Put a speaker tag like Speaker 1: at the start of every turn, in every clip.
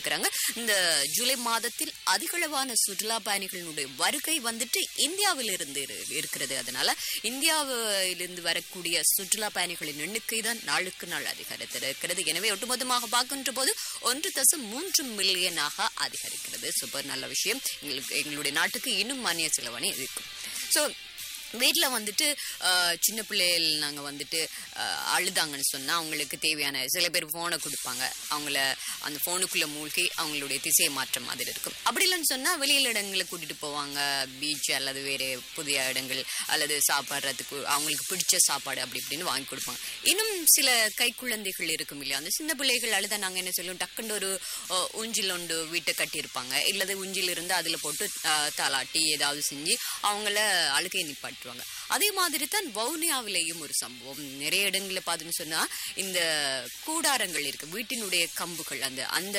Speaker 1: சொல்லியிருக்கிறாங்க இந்த ஜூலை மாதத்தில் அதிகளவான சுற்றுலா பயணிகளுடைய வருகை வந்துட்டு இந்தியாவிலிருந்து இரு- இருக்கிறது அதனால இந்தியாவிலிருந்து வரக்கூடிய சுற்றுலா பயணிகளின் எண்ணிக்கை தான் நாளுக்கு நாள் அதிகரித்திருக்கிறது எனவே ஒட்டுமொத்தமாக பார்க்கின்ற போது ஒன்று தசம் மூன்று மில்லியனாக அதிகரிக்கிறது சூப்பர் நல்ல விஷயம் எங்களுக்கு எங்களுடைய நாட்டுக்கு இன்னும் மானிய செலவாணி இருக்கும் ஸோ வீட்டில் வந்துட்டு ஆஹ், சின்ன பிள்ளைகள் நாங்கள் வந்துட்டு ஆஹ், அழுதாங்கன்னு சொன்னால் அவங்களுக்கு தேவையான சில பேர் ஃபோனை கொடுப்பாங்க அவங்கள அந்த ஃபோனுக்குள்ளே மூழ்கி அவங்களுடைய திசையை மாற்ற மாதிரி இருக்கும் அப்படி இல்லைன்னு சொன்னால் வெளியில் இடங்களை கூட்டிகிட்டு போவாங்க பீச் அல்லது வேறு புதிய இடங்கள் அல்லது சாப்பிட்றதுக்கு அவங்களுக்கு பிடிச்ச சாப்பாடு அப்படி இப்படின்னு வாங்கி கொடுப்பாங்க இன்னும் சில கைக்குழந்தைகள் இருக்கும் இல்லையா அந்த சின்ன பிள்ளைகள் அழுதா நாங்கள் என்ன சொல்லுவோம் டக்குன்னு ஒரு ஆஹ், ஊஞ்சில் ஒன்று வீட்டை கட்டியிருப்பாங்க இல்லது ஊஞ்சில் இருந்து அதில் போட்டு ஆஹ், தாலாட்டி ஏதாவது செஞ்சு அவங்கள அழுகை நிப்பாட்டுவாங்க அதே மாதிரி தான் வவுனியாவிலேயும் ஒரு சம்பவம் நிறைய இடங்களில் பார்த்தோன்னு சொன்னா இந்த கூடாரங்கள் இருக்கு வீட்டினுடைய கம்புகள் அந்த அந்த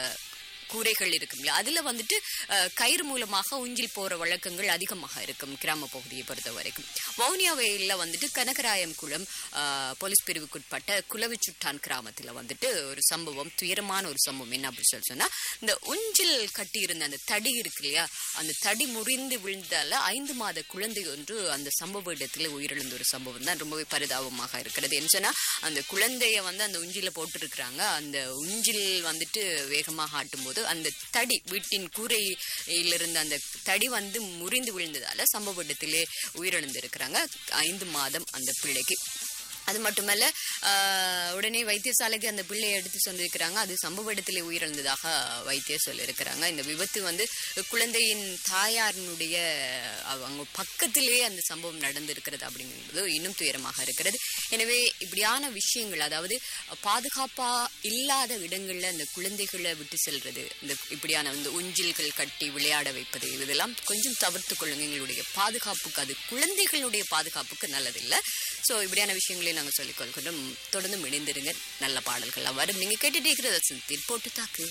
Speaker 1: கூரைகள் இருக்கும் இல்லையா அதுல வந்துட்டு அஹ், கயிறு மூலமாக ஊஞ்சில் போற வழக்கங்கள் அதிகமாக இருக்கும் கிராம பகுதியை பொறுத்த வரைக்கும் வவுனியாவையில் வந்துட்டு கனகராயம் குளம் அஹ், போலீஸ் பிரிவுக்குட்பட்ட குலவிச்சுட்டான் கிராமத்துல வந்துட்டு ஒரு சம்பவம் துயரமான ஒரு சம்பவம் என்ன அப்படின்னு சொல்லி சொன்னா இந்த ஊஞ்சில் கட்டி இருந்த அந்த தடி இருக்கு இல்லையா அந்த தடி முறிந்து விழுந்தால ஐந்து மாத குழந்தை ஒன்று அந்த சம்பவ இடத்துல உயிரிழந்த ஒரு சம்பவம் தான் ரொம்பவே பரிதாபமாக இருக்கிறது என்ன சொன்னா அந்த குழந்தைய வந்து அந்த உஞ்சில போட்டிருக்கிறாங்க அந்த உஞ்சில் வந்துட்டு வேகமாக ஆட்டும்போது அந்த தடி வீட்டின் கூரையிலிருந்து அந்த தடி வந்து முறிந்து விழுந்ததால சம்பவ இடத்திலே உயிரிழந்திருக்கிறாங்க ஐந்து மாதம் அந்த பிள்ளைக்கு அது மட்டுமல்ல ஆஹ், உடனே வைத்தியசாலைக்கு அந்த பிள்ளையை எடுத்து சொல்லியிருக்கிறாங்க அது சம்பவ இடத்திலே உயிரிழந்ததாக வைத்தியர் சொல்லியிருக்கிறாங்க இந்த விபத்து வந்து குழந்தையின் தாயாரினுடைய அவங்க பக்கத்திலேயே அந்த சம்பவம் நடந்திருக்கிறது அப்படிங்கிறது இன்னும் துயரமாக இருக்கிறது எனவே இப்படியான விஷயங்கள் அதாவது பாதுகாப்பா இல்லாத இடங்கள்ல அந்த குழந்தைகளை விட்டு செல்றது இந்த இப்படியான இந்த ஊஞ்சில்கள் கட்டி விளையாட வைப்பது இதெல்லாம் கொஞ்சம் தவிர்த்து கொள்ளுங்க எங்களுடைய பாதுகாப்புக்கு அது குழந்தைகளுடைய பாதுகாப்புக்கு நல்லதில்லை ஸோ இப்படியான விஷயங்களை நாங்கள் சொல்லிக் கொள்கிறோம் தொடர்ந்து இணைந்திருங்க நல்ல பாடல்கள்லாம் வரும் நீங்க கேட்டுட்டே இருக்கிறத சிந்தில் போட்டு தாக்கு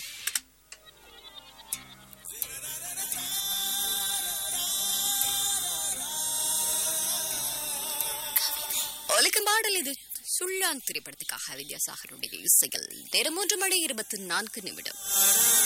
Speaker 1: ஒலிக்கும் பாடல் இது சுள்ளான் திரைப்படத்துக்காக வித்யாசாகருடைய இசைகள் நேரம் மூன்று மணி இருபத்தி நான்கு நிமிடம்